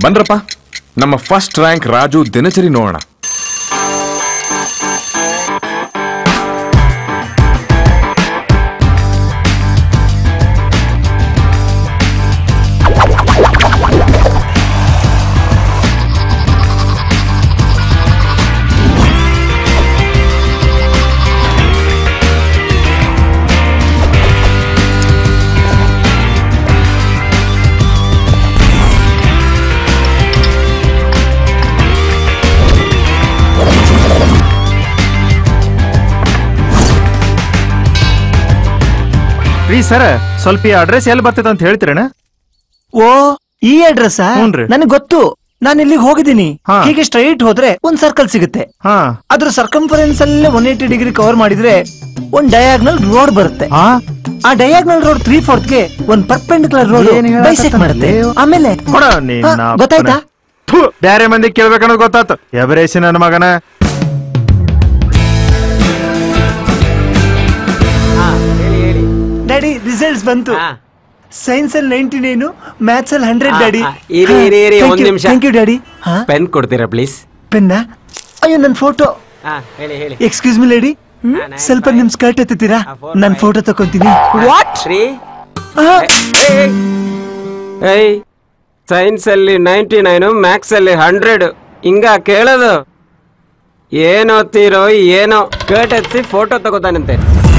ಬನ್ರಪ್ಪ ನಮ್ಮ first rank Raju ದಿನಚರಿ ನೋಡೋಣ ರೀ ಸರ್ ಸ್ವಲ್ಪ ಈ ಅಡ್ರೆಸ್ ಎಲ್ಲಿ ಬರ್ತೈತೆ ಅಂತ ಹೇಳ್ತೀರಣ್ಣ ಓ ಈ ಅಡ್ರೆಸ್ ಹ್ಞೂನ್ರಿ. ನನಗೆ ಗೊತ್ತು ನಾನು ಇಲ್ಲಿಗೆ ಹೋಗಿದ್ದೀನಿ ಹಾ. ಹೀಗೆ ಸ್ಟ್ರೈಟ್ ಹೋದ್ರೆ ಒಂದ್ ಸರ್ಕಲ್ ಸಿಗುತ್ತೆ ಹಾ ಅದ್ರ ಸರ್ಕಂಫರೆನ್ಸ್ ಅಲ್ಲೇ ಒನ್ ಏಟಿ ಡಿಗ್ರಿ ಕವರ್ ಮಾಡಿದ್ರೆ ಒಂದ್ ಡಯಾಗ್ನಲ್ ರೋಡ್ ಬರುತ್ತೆ ಹಾ ಆ ಡಯಾಗ್ನಲ್ ರೋಡ್ ತ್ರೀ ಫೋರ್ತ್ ಗೆ ಒಂದ್ ಪರ್ಪೆಂಡಿಕ್ಯುಲರ್ ರೋಡ್ ಏನ್ ಹೇಳಕತ್ತಾನ ಬೈಸೆಕ್ಟ್ ಮಾಡುತ್ತೆ ಲೇ? ಆಮೇಲೆ ಕೊಡ ನೀನ್ ಹಾ, ನಾ- ಗೊತ್ತಾಯ್ತಾ ಥು, ಬ್ಯಾರೆ ಮಂದಿ ಕೇಳ್ಬೇಕನ್ನೋದು ಗೊತ್ತಾತು ಎಬರೇಸಿ ನನ್ನ ಮಗನ ಡ್ಯಾಡಿ ರಿಸಲ್ಟ್ಸ್ ಬಂತು ಹಾ. ಸೈನ್ಸ್ ಅಲ್ಲಿ ನೈನ್ಟಿ ನೈನು ಮ್ಯಾಥ್ಸ್ ಅಲ್ಲಿ ಹಂಡ್ರೆಡ್ ಹಾ, ಡ್ಯಾಡಿ ಹಾ. ಇರಿ, ಇರಿ, ಇರಿ, ಒಂದ್ ನಿಮಿಷ. ಥ್ಯಾಂಕ್ ಯು ಡ್ಯಾಡಿ ಹಾ ಪೆನ್ ಕೊಡ್ತೀರಾ ಪ್ಲೀಸ್ ಪೆನ್ನ ಅಯ್ಯೋ ನನ್ ಫೋಟೋ ಹಾ ಹೇಳಿ ಹೇಳಿ ಎಕ್ಸ್ಕ್ಯೂಸ್ ಮಿ ಲೇಡಿ ನಾನು ಸ್ವಲ್ಪ ನಿಮ್ ಸ್ಕರ್ಟ್ ಎತ್ತೀರಾ ಆ, photo ನನ್ ಆಯ್ತು. ಫೋಟೋ ತಕೊಂತೀನಿ ವಾಟ್ ರೀ ಆ, ಏಯ್ ಸೈನ್ಸ್ ಅಲ್ಲಿ ನೈಂಟಿ ನೈನು ಮ್ಯಾಥ್ಸ್ ಅಲ್ಲಿ ಹಂಡ್ರೆಡ್ ಹಿಂಗ ಕೇಳೋದು ಏನ್ ಓದ್ತೀರೋ ಏನೋ ಕರ್ಟ್ ಎತ್ತಿ ಫೋಟೋ ತಗೋತಾನಂತೆ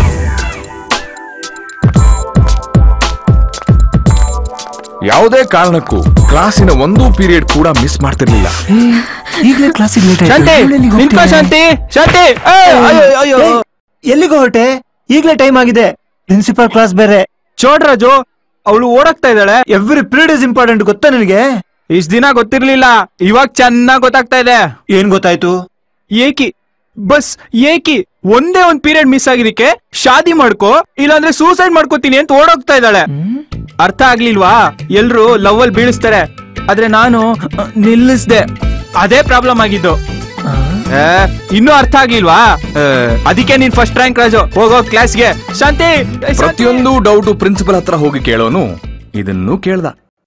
ಯಾವುದೇ ಕಾರಣಕ್ಕೂ ಕ್ಲಾಸಿನ ಒಂದು ಪೀರಿಯಡ್ ಕೂಡ ಮಿಸ್ ಮಾಡ್ತಿರ್ಲಿಲ್ಲ ಈಗ್ಲೇ ಕ್ಲಾಸಿಗೆ ಲೇಟ್ ಶಾಂತಿ ನಿಂತ್ಕೋ ಶಾಂತಿ ಶಾಂತಿ ಏಯ್, ಅಯ್ಯೋ ಅಯ್ಯೋ ಎಲ್ಲಿಗೆ ಹೊರಟೆ ಈಗ್ಲೇ ಟೈಮ್ ಆಗಿದೆ ಪ್ರಿನ್ಸಿಪಲ್ ಕ್ಲಾಸ್ ಬೇರೆ ಚೋಡ್ರಾಜು ಅವಳು ಓಡಾಕ್ತಾ ಇದ್ದಾಳೆ ಎವ್ರಿ ಪೀರಿಯಡ್ ಇಸ್ ಇಂಪಾರ್ಟೆಂಟ್ ಗೊತ್ತಾ ನಿನಗೆ ಇಷ್ಟ ದಿನ ಗೊತ್ತಿರ್ಲಿಲ್ಲ ಇವಾಗ ಚೆನ್ನಾಗ್ ಗೊತ್ತಾಗ್ತಾ ಇದೆ ಏನ್ ಗೊತ್ತಾಯ್ತು ಏಕಿ ಬಸ್ ಏಕಿ ಒಂದೇ ಒಂದ್ ಪೀರಿಯಡ್ ಮಿಸ್ ಆಗಿದಕ್ಕೆ ಶಾದಿ ಮಾಡ್ಕೋ ಇಲ್ಲಾಂದ್ರೆ ಸೂಸೈಡ್ ಮಾಡ್ಕೋತೀನಿ ಅಂತ ಓಡೋಗ್ತಾ ಇದ್ದಾಳೆ ಅರ್ಥ ಆಗ್ಲಿಲ್ವಾ ಎಲ್ರು ಲವ್ ಅಲ್ಲಿ ಬೀಳಿಸ್ತಾರೆ ಆದ್ರೆ ನಾನು ಅಹ್, ನಿಲ್ಲಿಸ್ದೆ ಅದೇ ಪ್ರಾಬ್ಲಮ್ ಆಗಿದ್ದು ಏ, ಇನ್ನೂ ಅರ್ಥ ಆಗ್ಲಿಲ್ವಾ ಏ, ಅದಕ್ಕೆ ನೀನ್ ಫಸ್ಟ್ ರ್ಯಾಂಕ್ ರಾಜು ಹೋಗೋ ಕ್ಲಾಸ್ಗೆ ಶಾಂತಿ ಏ, ಶಾಂತಿ. ಪ್ರತಿಯೊಂದು ಡೌಟು ಪ್ರಿನ್ಸಿಪಲ್ ಹತ್ರ ಹೋಗಿ ಕೇಳೋನು ಇದನ್ನು ಕೇಳ್ದ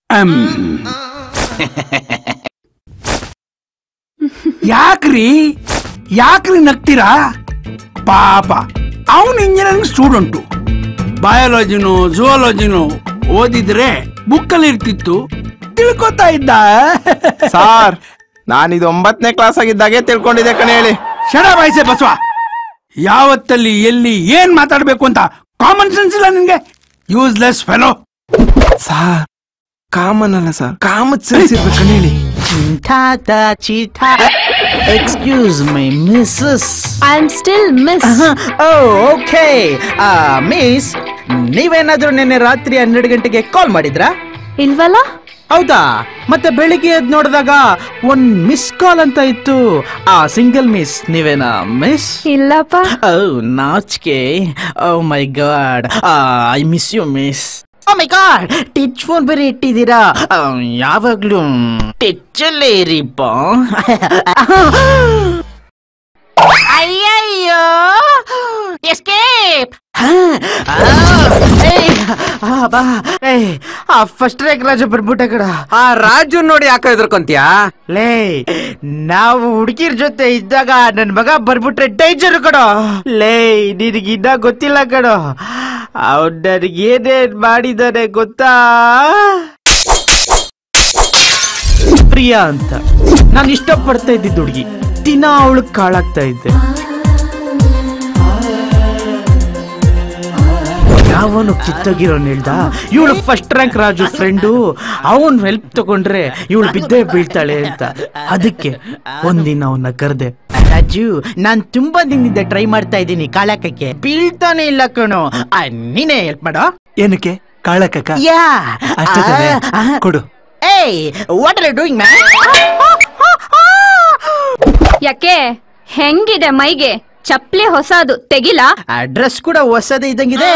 ಯಾಕ್ರಿ ಯಾಕ್ರಿ ನಗ್ತೀರಾ ಪಾಪ ಅವನು ಇಂಜಿನಿಯರಿಂಗ್ ಸ್ಟೂಡೆಂಟು ಬಯಾಲಜಿನೋ ಜುವಾಲಜಿನೋ ಓದಿದ್ರೆ ಬುಕ್ಕಲ್ಲಿ ಇರ್ತಿತ್ತು ತಿಳ್ಕೊತಾ ಇದ್ದ ಸಾರ್ ನಾನಿದು ಒಂಬತ್ತನೇ ಕ್ಲಾಸ್ ಆಗಿದ್ದಾಗೆ ತಿಳ್ಕೊಂಡಿದ್ದೆ ಕಣ ಹೇಳಿ ಶಡ ಬಾಯ್ಸೆ ಬಸವ ಯಾವತ್ತಲ್ಲಿ ಎಲ್ಲಿ ಏನ್ ಮಾತಾಡ್ಬೇಕು ಅಂತ ಕಾಮನ್ ಸೆನ್ಸ್ ಇಲ್ಲ ನಿನ್ಗೆ ಯೂಸ್ಲೆಸ್ ಫೆಲೋ ಸಾರ್ ಕಾಮನ್ ಅಲ್ಲ ಸರ್ ಕಾಮತ್ ಸೆನ್ಸ್ ಇರ್ಬೇಕು ಕಣ ಹೇಳಿ Tata cheetah. Excuse me, Mrs. I'm still miss. Oh, okay. ಆ ಮಿಸ್ ನೀವೇನಾದ್ರೂ ನಿನ್ನೆ ರಾತ್ರಿ ಹನ್ನೆರಡು ಗಂಟೆಗೆ ಕಾಲ್ ಮಾಡಿದ್ರಾ ಇಲ್ವಲ್ಲ ಹೌದಾ ಮತ್ತೆ ಬೆಳಿಗ್ಗೆ ಎದ್ದು ನೋಡಿದಾಗ ಒಂದ್ ಮಿಸ್ ಕಾಲ್ ಅಂತ ಇತ್ತು ಆ ಸಿಂಗಲ್ ಮಿಸ್ ನೀವೇನಾ ಮಿಸ್ ಇಲ್ಲಪ್ಪ ಓ ನಾಚಿಕೆ oh my God I miss you miss oh my God ಟಿಚ್ ಫೋನ್ ಬೇರೆ ಇಟ್ಟಿದ್ದೀರಾ ಆ, ಯಾವಾಗ್ಲೂ ಟಿಚ್ಚಲ್ಲೇ ಇರಿಪ್ಪ ಅಯ್ಯಯ್ಯೋ ಎಸ್ಕೇಪ್ ಆ ಫಸ್ಟ್ ರ್ಯಾಂಕ್ ರಾಜ ಬರ್ಬಿಟ್ಟ ಕಡ ಆ ರಾಜು ನೋಡಿ ಯಾಕೆ ಹೆದರ್ಕೊಂತೀಯಾ ಲೇ ನಾವು ಹುಡುಗಿರ್ ಜೊತೆ ಇದ್ದಾಗ ನನ್ ಮಗ ಬರ್ಬಿಟ್ರೆ ಡೇಂಜರ್ ಕಡೋ ಲೇ ನಿನಗಿನ್ನ ಗೊತ್ತಿಲ್ಲ ಕಡೋ ಅವ್ನ್ ನನಗೇನೇನ್ ಮಾಡಿದಾನೆ ಗೊತ್ತಾ ಪ್ರಿಯಾ ಅಂತ ನಾನು ಇಷ್ಟಪಡ್ತಾ ಇದ್ದಿದ್ದು ಹುಡುಗಿ ದಿನ ಅವಳು ಕಾಳಾಗ್ತಾ ಇದ್ದೆ ಯಾವನು ಕಿತ್ತೋಗಿರೋನ್ ಹೇಳ್ದ ಇವಳು ಫಸ್ಟ್ ರ್ಯಾಂಕ್ ರಾಜು ಫ್ರೆಂಡು ಅವನ್ ಹೆಲ್ಪ್ ತಗೊಂಡ್ರೆ ಇವಳು ಬಿದ್ದೇ ಬೀಳ್ತಾಳೆ ಅಂತ ಅದಕ್ಕೆ ಒಂದಿನ ಅವನ್ನ ಕರೆದೆ ರಾಜು ನಾನ್ ತುಂಬಾ ದಿನದಿಂದ ಟ್ರೈ ಮಾಡ್ತಾ ಇದ್ದೀನಿ ಕಾಳಕಕ್ಕೆ ಬೀಳ್ತಾನೆ ಇಲ್ಲ ಕಣೋ ಆ, ನೀನೇ ಹೆಲ್ಪ್ ಮಾಡೋ ಏನಕ್ಕೆ ಕಾಳಕಕ್ಕ ಯಾ ಅಷ್ಟೇ ತಾನೇ? ಕೊಡು ಏಯ್ what are you doing man ಯಾಕೆ ಹೆಂಗಿದೆ ಮೈಗೆ ಚಪ್ಲಿ ಹೊಸದು ತೆಗಿಲ ಅಡ್ರೆಸ್ ಕೂಡ ಹೊಸದೇ ಇದ್ದಂಗಿದೆ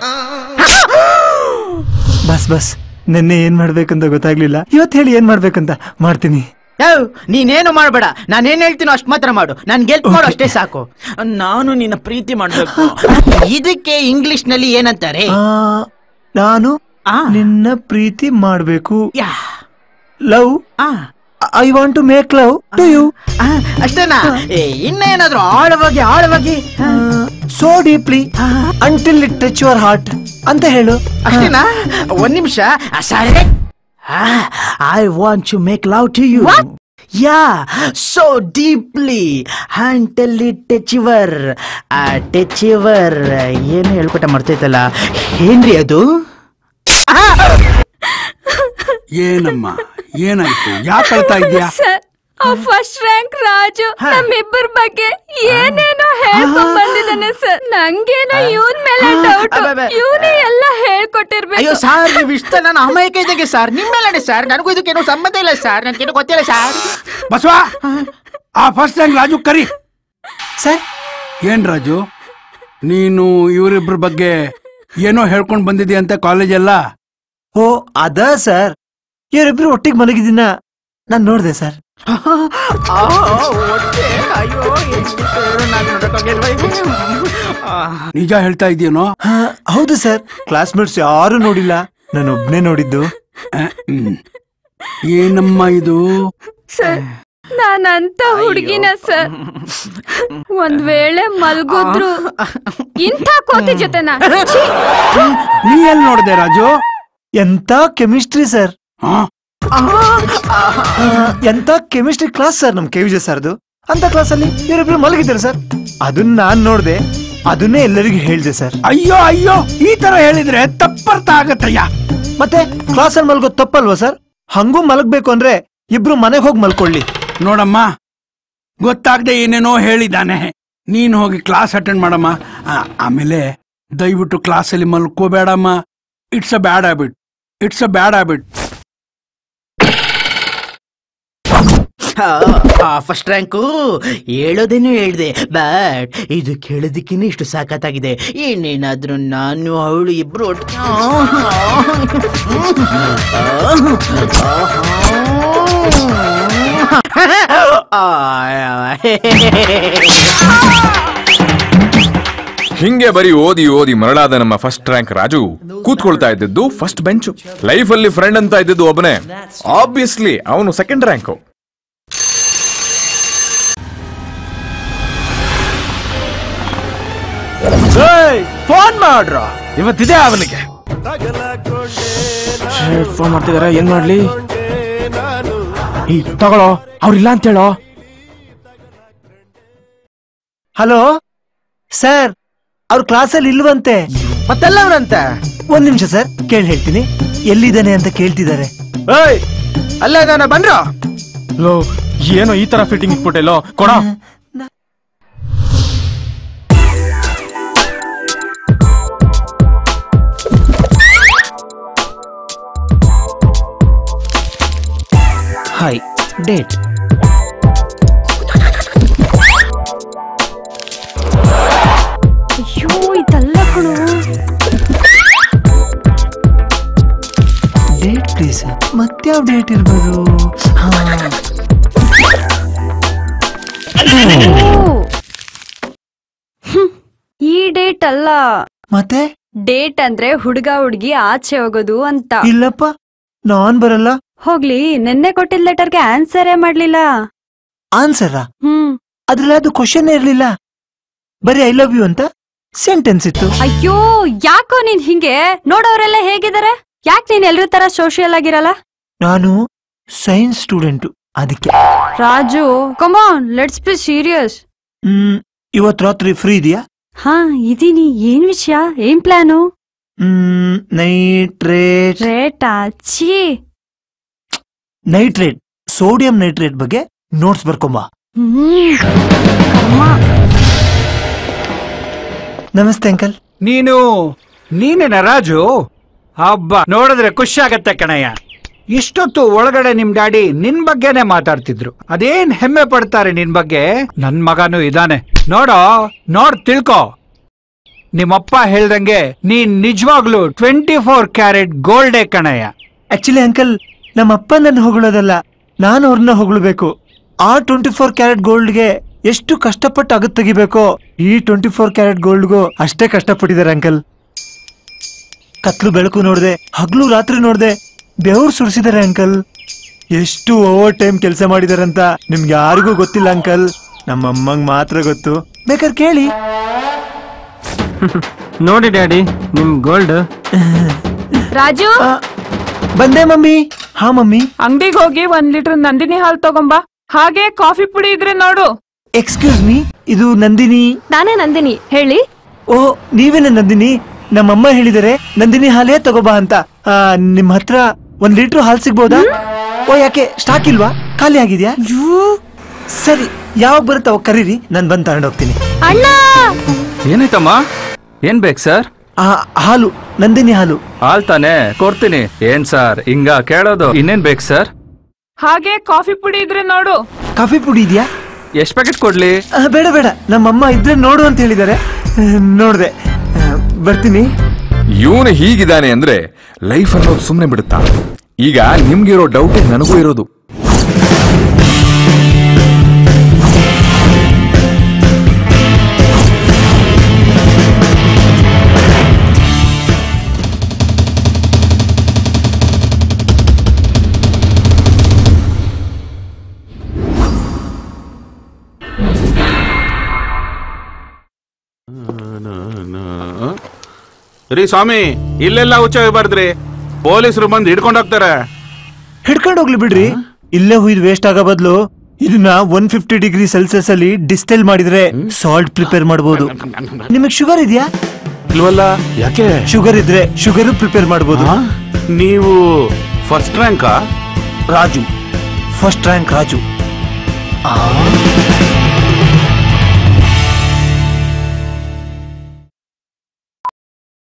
ಬಸ್ ಬಸ್ ನಿನ್ನೆ ಏನ್ ಮಾಡ್ಬೇಕಂತ ಗೊತ್ತಾಗ್ಲಿಲ್ಲ ಇವತ್ತು ಹೇಳಿ ಏನ್ ಮಾಡ್ಬೇಕಂತ ಮಾಡ್ತೀನಿ ಯವ್, ನೀನೇನು ಮಾಡ್ಬೇಡ ನಾನೇನ್ ಹೇಳ್ತೀನೋ ಅಷ್ಟ್ ಮಾತ್ರ ಮಾಡು ನನ್ ಗೆಲ್ಪ್ ಮಾಡು ಅಷ್ಟೇ ಸಾಕು ನಾನು ನಿನ್ನ ಪ್ರೀತಿ ಮಾಡ್ಬೇಕು ಇದಕ್ಕೆ ಇಂಗ್ಲಿಷ್ ನಲ್ಲಿ ಏನಂತಾರೆ ಆ, ನಾನು ಆ. ನಿನ್ನ ಪ್ರೀತಿ ಮಾಡ್ಬೇಕು ಯಾ ಲವ್ ಆ I want to make love to you ಆ, ಅಷ್ಟೇನಾ ಏ, ಇನ್ನೇನಾದ್ರೂ ಆಳವಾಗಿ ಆಳವಾಗಿ ಆ, so deeply until it touch your heart ಅಂತ ಹೇಳು ಅಷ್ಟೇನಾ ಒಂದ್ ನಿಮಿಷ ಸರಿ I want to make love to you yeah so deeply until touch your touch your ಏನು ಹೇಳ್ಕೊಟ್ಟ ಮರ್ತೈತಲ್ಲ ಏನ್ರಿ ಅದು ಏನಮ್ಮ ಏನಾಯ್ತು ಯಾಕೆ ಅಳ್ತಾ ಇದ್ಯಾ ಸರ್ ಆ ಫಸ್ಟ್ ರ್ಯಾಂಕ್ ರಾಜು ನಮ್ಮಿಬ್ಬರ ಬಗ್ಗೆ ಏನೇನೋ ಹೇಳ್ಕೊಂಡ್ ಬಂದಿದ್ದಾನೆ ಸರ್ ನಂಗೇನೋ ಇವನ್ ಮೇಲೆ ಡೌಟ್ ಅಬ್ಬಬ್ಬೆ. ಇವನೇ ಎಲ್ಲ ಹೇಳ್ಕೊಟ್ಟಿರ್ಬೇಕು ಅಯ್ಯೋ ಸರ್ ನೀವು ಇಷ್ಟ ನಾನು ಅಮಾಯಕ ಇದ್ದಂಗೆ ಸರ್ ನಿಮ್ಮೇಲೆ ಸರ್ ನನಗೂ ಇದಕ್ಕೇನು ಸಂಬಂಧ ಇಲ್ಲ ಸರ್ ನನಗೇನು ಗೊತ್ತಿಲ್ಲ ಸರ್ ಬಸವ ಆ ಫಸ್ಟ್ ರ್ಯಾಂಕ್ ರಾಜು ಕರಿ ಸರ್ ಏನ್ ರಾಜು ನೀನು ಇವರಿಬ್ರ ಬಗ್ಗೆ ಏನೋ ಹೇಳ್ಕೊಂಡ್ ಬಂದಿದ್ಯಂತೆ ಕಾಲೇಜೆಲ್ಲ ಓ ಅದ ಸರ್ ಇವರಿಬ್ರು ಒಟ್ಟಿಗೆ ಮಲಗಿದಿನ ನಾನ್ ನೋಡ್ದೆ ಸರ್ ಆ, ಹೊಟ್ಟೆ, ಅಯ್ಯೋ, ಎಷ್ಟಿತ್ತು, ನಾನು ನೋಡಕ್ಕಾಗಿಲ್ವಾ ಇದು? ಆ, ನಿಜ ಹೇಳ್ತಾ ಇದೆಯೇನೋ ಹಾ, ಹೌದು ಸರ್ ಕ್ಲಾಸ್ಮೇಟ್ಸ್ ಯಾರು ನೋಡಿಲ್ಲ ನಾನು ಒಬ್ನೇ ನೋಡಿದ್ದು ಏನಮ್ಮ ಇದು ಸರ್ ನಾನಂತ ಹುಡುಗಿನ ಸರ್ ಒಂದ್ ವೇಳೆ ಮಲ್ಗುದ್ರು ಇಂಥ ಕೋತಿ ಜೊತೆನಾ ಛೀ! ನೀ ಎಲ್ಲಿ ನೋಡ್ದೆ ರಾಜು ಎಂತ ಕೆಮಿಸ್ಟ್ರಿ ಸರ್ ಹಾ ಎಂತ ಕೆಮಿಸ್ಟ್ರಿ ಕ್ಲಾಸ್ ಸರ್ ನಮ್ ಕೆವಿಜೆ ಸರ್ದು ಅಂತ ಕ್ಲಾಸಲ್ಲಿ ಇವರಿಬ್ರು ಮಲಗಿದ್ದಾರೆ ಸರ್ ಅದನ್ನ ನಾನ್ ನೋಡ್ದೆ ಅದನ್ನೇ ಎಲ್ಲರಿಗೂ ಹೇಳ್ದೆ ಸರ್ ಅಯ್ಯೋ ಅಯ್ಯೋ ಈ ತರ ಹೇಳಿದ್ರೆ ತಪ್ಪರ್ಥ ಆಗತ್ತಯ್ಯ ಮತ್ತೆ ಕ್ಲಾಸಲ್ಲಿ ಮಲ್ಗೋದ್ ತಪ್ಪಲ್ವಾ ಸರ್ ಹಂಗೂ ಮಲಗ್ಬೇಕು ಅಂದ್ರೆ ಇಬ್ರು ಮನೆಗೆ ಹೋಗಿ ಮಲ್ಕೊಳ್ಳಿ ನೋಡಮ್ಮ ಗೊತ್ತಾಗ್ದೆ ಏನೇನೋ ಹೇಳಿದಾನೆ ನೀನ್ ಹೋಗಿ ಕ್ಲಾಸ್ ಅಟೆಂಡ್ ಮಾಡಮ್ಮ ಆ, ಆಮೇಲೆ ದಯವಿಟ್ಟು ಕ್ಲಾಸಲ್ಲಿ ಮಲ್ಕೋಬೇಡಮ್ಮ it's a bad habit it's a bad habit first rank ಹೇಳೋದೇನು ಹೇಳ್ದೆ ಬಟ್ ಇದು ಕೇಳೋದಕ್ಕೇನೆ ಇಷ್ಟು ಸಾಕತ್ತಾಗಿದೆ ಇನ್ನೇನಾದ್ರೂ ನಾನು ಅವಳು ಇಬ್ರು ಒಟ್ಟಿಗೆ ಹಿಂಗೆ ಬರೀ ಓದಿ ಓದಿ ಮರಳಾದ ನಮ್ಮ ಫಸ್ಟ್ ರ್ಯಾಂಕ್ ರಾಜು ಕೂತ್ಕೊಳ್ತಾ ಇದ್ದದ್ದು ಫಸ್ಟ್ ಬೆಂಚು ಲೈಫ್ ಅಲ್ಲಿ ಫ್ರೆಂಡ್ ಅಂತ ಇದ್ದದ್ದು ಒಬ್ಬನೇ ಆಬ್ವಿಯಸ್ಲಿ ಅವನು ಸೆಕೆಂಡ್ ರ್ಯಾಂಕು ಫೋನ್ ಮಾಡ್ರ ಇವತ್ತಿದೆ ಅವನಿಗೆ ಫೋನ್ ಮಾಡ್ತಿದಾರ ಏನ್ ಮಾಡ್ಲಿ ಈ ತಗೊಳ್ಳೋ ಅವ್ರಿಲ್ಲ ಅಂತ ಹೇಳೋ ಹಲೋ ಸರ್ ಅವ್ರ ಕ್ಲಾಸಲ್ಲಿ ಇಲ್ವಂತೆ ಮತ್ತೆಲ್ಲವ್ರಂತ ಒಂದ್ ನಿಮಿಷ ಸರ್ ಕೇಳಿ ಹೇಳ್ತೀನಿ ಎಲ್ಲಿದ್ದಾನೆ ಅಂತ ಕೇಳ್ತಿದ್ದಾರೆ ಏಯ್ ಅಲ್ಲೇ ಇದಾನೆ ಬಂದ್ರ ಲೋ ಏನೋ ಈ ತರ ಫಿಟ್ಟಿಂಗ್ ಇಟ್ಬಿಟ್ಟೆಲ್ಲೋ ಕೊಡ ಹಾಯ್ ಡೇಟ್ ಅಯ್ಯೋ ಇದಲ್ಲ ಕಣೋ ಡೇಟ್ ಪ್ಲೀಸ್ ಮತ್ಯಾವ ಡೇಟ್ ಇರ್ಬೋದು ಹಾ ಓ. ಹ್ಮ್. ಈ ಡೇಟ್ ಅಲ್ಲ ಮತ್ತೆ ಡೇಟ್ ಅಂದ್ರೆ ಹುಡುಗ ಹುಡುಗಿ ಆಚೆ ಹೋಗೋದು ಅಂತ ಇಲ್ಲಪ್ಪ ನಾನ್ ಬರಲ್ಲ ಹೋಗ್ಲಿ ನಿನ್ನೆ ಕೊಟ್ಟಿದ್ ಲೆಟರ್ಗೆ ಆನ್ಸರೇ ಮಾಡ್ಲಿಲ್ಲ ಆನ್ಸರಾ ಹ್ಮ್ ಅದ್ರಲ್ಲಿ ಅದು ಕ್ವಶನ್ ಇರ್ಲಿಲ್ಲ ಬರೀ ಐ ಲವ್ ಯು ಅಂತ ಸೆಂಟೆನ್ಸ್ ಇತ್ತು ಅಯ್ಯೋ ಯಾಕೋ ನೀನ್ ಹಿಂಗೆ ನೋಡೋರೆಲ್ಲ ಹೇಗಿದ್ದಾರೆ ಯಾಕೆ ನೀನ್ ಎಲ್ರ ತರ ಸೋಷಿಯಲ್ ಆಗಿರಲ್ಲ ನಾನು ಸೈನ್ಸ್ ಸ್ಟೂಡೆಂಟು ಅದಕ್ಕೆ Raju come on let's be serious hmm ಇವತ್ ರಾತ್ರಿ ಫ್ರೀ ಇದೆಯಾ ಹಾ ಇದೀನಿ ಏನ್ ವಿಷಯ ಏನ್ ಪ್ಲಾನು ಹ್ಮ್ ನೈಟ್ರೇಟ್ ರೇಟ್ ಛೀ ನೈಟ್ರೇಟ್ ಸೋಡಿಯಂ ನೈಟ್ರೇಟ್ ಬಗ್ಗೆ ನೋಟ್ಸ್ ಬರ್ಕೊಂಬ ಹ್ಮ್ ಕರ್ಮ. ನಮಸ್ತೆ ಅಂಕಲ್ ನೀನು ನೀನೇನ ರಾಜು ಹಬ್ಬ ನೋಡಿದ್ರೆ ಖುಷಿ ಆಗತ್ತೆ ಕಣಯ್ಯ ಇಷ್ಟೊತ್ತು ಒಳಗಡೆ ನಿಮ್ ಡ್ಯಾಡಿ ನಿನ್ ಬಗ್ಗೆನೆ ಮಾತಾಡ್ತಿದ್ರು ಅದೇನ್ ಹೆಮ್ಮೆ ಪಡ್ತಾರೆ ನಿನ್ ಬಗ್ಗೆ ನನ್ ಮಗನೂ ಇದಾನೆ ನೋಡೋ ನೋಡ್ ತಿಳ್ಕೊ ನಿಮ್ಮಪ್ಪ ಹೇಳ್ದಂಗೆ ನೀನ್ ನಿಜವಾಗ್ಲು ಟ್ವೆಂಟಿ ಫೋರ್ ಕ್ಯಾರೆಟ್ ಗೋಲ್ಡೇ ಕಣಯ್ಯ ಆಕ್ಚುಲಿ ಅಂಕಲ್ ನಮ್ಮ ಅಪ್ಪ ನನ್ನ ಹೊಗಳೋದಲ್ಲ ನಾನು ಅವ್ರನ್ನ ಹೊಗಳಬೇಕು ಆ ಟ್ವೆಂಟಿ ಫೋರ್ ಕ್ಯಾರೆಟ್ ಗೋಲ್ಡ್ಗೆ ಎಷ್ಟು ಕಷ್ಟಪಟ್ಟು ಅಗತ್ ತೆಗಿಬೇಕೋ ಈ ಟ್ವೆಂಟಿ ಫೋರ್ ಕ್ಯಾರೆಟ್ ಗೋಲ್ಡ್ಗೂ ಅಷ್ಟೇ ಕಷ್ಟಪಟ್ಟಿದ್ದಾರೆ ಅಂಕಲ್ ಕತ್ಲು ಬೆಳಕು ನೋಡ್ದೆ ಹಗ್ಲು ರಾತ್ರಿ ನೋಡ್ದೆ ಬೆವರು ಸುರಿಸಿದ್ದಾರೆ ಅಂಕಲ್ ಎಷ್ಟು ಓವರ್ ಟೈಮ್ ಕೆಲಸ ಮಾಡಿದಾರಂತ ನಿಮ್ಗೆ ಯಾರಿಗೂ ಗೊತ್ತಿಲ್ಲ ಅಂಕಲ್ ನಮ್ಮ ಅಮ್ಮಂಗ್ ಮಾತ್ರ ಗೊತ್ತು ಬೇಕಾದ್ರೆ ಕೇಳಿ ನೋಡಿ ಡ್ಯಾಡಿ ನಿಮ್ ಗೋಲ್ಡ್ ರಾಜು ಆ, ಬಂದೆ ಮಮ್ಮಿ ಹಾ ಮಮ್ಮಿ ಅಂಗಡಿಗೆ ಹೋಗಿ ಒಂದ್ ಲೀಟರ್ ನಂದಿನಿ ಹಾಲ್ ತಗೊಂಬಾ ಹಾಗೆ ಕಾಫಿ ಪುಡಿ ಇದ್ರೆ ನೋಡು ಎಕ್ಸ್ಕ್ಯೂಸ್ ಮೀ ಇದು ನಂದಿನಿ ನಾನೇ ನಂದಿನಿ ಹೇಳಿ ಓ ನೀವೇನ ನಂದಿನಿ ನಮ್ಮಮ್ಮ ಹೇಳಿದರೆ ನಂದಿನಿ ಹಾಲೇ ತಗೋಬಾ ಅಂತ ಆ, ನಿಮ್ ಹತ್ರ ಒಂದ್ ಲೀಟರ್ ಹಾಲ್ ಸಿಗ್ಬೋದಾ ಓ ಯಾಕೆ ಸ್ಟಾಕ್ ಇಲ್ವಾ ಖಾಲಿ ಆಗಿದ್ಯಾ ಸರಿ ಯಾವಾಗ ಬರುತ್ತೆ ಅವಾಗ ಕರೀರಿ ನಾನು ಬಂದು ತಗೊಂಡೋಗ್ತೀನಿ ಅಣ್ಣ ಏನಾಯ್ತಮ್ಮ ಏನ್ ಬೇಕು ಸರ್ ಆ ಹಾಲು ನಂದಿನಿ ಹಾಲು ಹಾಲ್ ತಾನೆ ಕೊಡ್ತೀನಿ ಏನ್ ಸರ್ ಹಿಂಗ ಕೇಳೋದು ಇನ್ನೇನ್ ಬೇಕು ಸರ್ ಹಾಗೆ ಕಾಫಿ ಪುಡಿ ಇದ್ರೆ ನೋಡು ಕಾಫಿ ಪುಡಿ ಇದೆಯಾ ಎಷ್ಟ್ ಪ್ಯಾಕೆಟ್ ಕೊಡ್ಲಿ ಆ, ಬೇಡ ಬೇಡ ನಮ್ಮಮ್ಮ ಇದ್ರೆ ನೋಡು ಅಂತ ಹೇಳಿದ್ದಾರೆ ನೋಡ್ದೆ ಆ, ಬರ್ತೀನಿ ಇವನು ಹೀಗಿದ್ದಾನೆ ಅಂದ್ರೆ ಲೈಫ್ ಅನ್ನೋದು ಸುಮ್ಮನೆ ಬಿಡುತ್ತಾ ಈಗ ನಿಮ್ಗಿರೋ ಡೌಟ್ ನನಗೂ ಇರೋದು ರೀ ಸ್ವಾಮಿ ಇಲ್ಲೆಲ್ಲ ಹುಚ್ಚ ಹೋಗ್ಬಾರ್ದ್ರಿ ಪೊಲೀಸರು ಬಂದು ಹಿಡ್ಕೊಂಡು ಹೋಗ್ತಾರೆ ಹಿಡ್ಕೊಂಡು ಹೋಗ್ಲಿ ಬಿಡ್ರಿ ಇಲ್ಲೇ ಹುಯ್ದು ವೇಸ್ಟ್ ಆಗೋ ಬದಲು ಇದನ್ನ ಒನ್ ಫಿಫ್ಟಿ ಡಿಗ್ರಿ ಸೆಲ್ಸಿಯಸ್ ಅಲ್ಲಿ ಡಿಸ್ಟೈಲ್ ಮಾಡಿದ್ರೆ ಸಾಲ್ಟ್ ಪ್ರಿಪೇರ್ ಮಾಡಬಹುದು ನಿಮಗೆ ಶುಗರ್ ಇದೆಯಾ ಇಲ್ವಲ್ಲ ಯಾಕೆ ಶುಗರ್ ಇದ್ರೆ ಶುಗರ್ ಪ್ರಿಪೇರ್ ಮಾಡಬಹುದು ಆ? ನೀವು ಫಸ್ಟ್ ರ್ಯಾಂಕಾ ರಾಜು ಫಸ್ಟ್ ರ್ಯಾಂಕ್ ರಾಜು